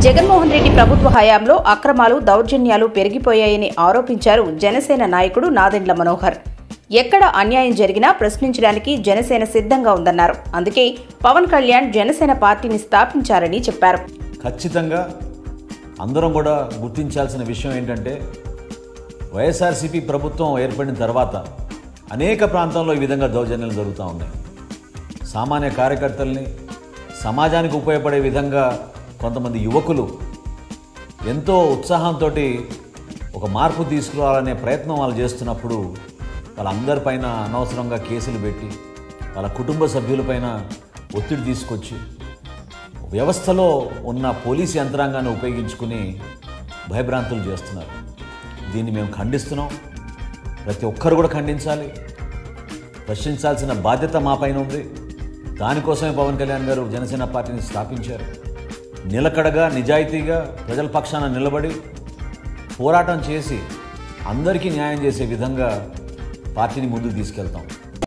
జగన్మోహన్ రెడ్డి ప్రభుత్వ హయాంలో అక్రమాలు దౌర్జన్యాలు పెరిగిపోయాయని ఆరోపించారు జనసేన నాయకుడు నాదెండ్ల మనోహర్ ఎక్కడ అన్యాయం జరిగినా ప్రశ్నించడానికి జనసేన సిద్ధంగా ఉందన్నారు అందుకే పవన్ కళ్యాణ్ జనసేన పార్టీని స్థాపించారని చెప్పారు ఖచ్చితంగా అందరం కూడా గుర్తించాల్సిన విషయం ఏంటంటే వైఎస్ఆర్సీపీ ప్రభుత్వం ఏర్పడిన తర్వాత అనేక ప్రాంతాల్లో ఈ విధంగా దౌర్జన్యాలు జరుగుతూ ఉన్నాయి సామాన్య కార్యకర్తల్ని సమాజానికి ఉపయోగపడే విధంగా కొంతమంది యువకులు ఎంతో ఉత్సాహంతో ఒక మార్పు తీసుకురావాలనే ప్రయత్నం వాళ్ళు చేస్తున్నప్పుడు వాళ్ళందరిపైన అనవసరంగా కేసులు పెట్టి వాళ్ళ కుటుంబ సభ్యులపైన ఒత్తిడి తీసుకొచ్చి వ్యవస్థలో ఉన్న పోలీస్ యంత్రాంగాన్ని ఉపయోగించుకుని భయభ్రాంతులు చేస్తున్నారు దీన్ని మేము ఖండిస్తున్నాం ప్రతి ఒక్కరు కూడా ఖండించాలి ప్రశ్నించాల్సిన బాధ్యత మా పైన ఉంది దానికోసమే పవన్ కళ్యాణ్ గారు జనసేన పార్టీని స్థాపించారు నిలకడగా నిజాయితీగా ప్రజల పక్షాన నిలబడి పోరాటం చేసి అందరికీ న్యాయం చేసే విధంగా పార్టీని ముందుకు తీసుకెళ్తాం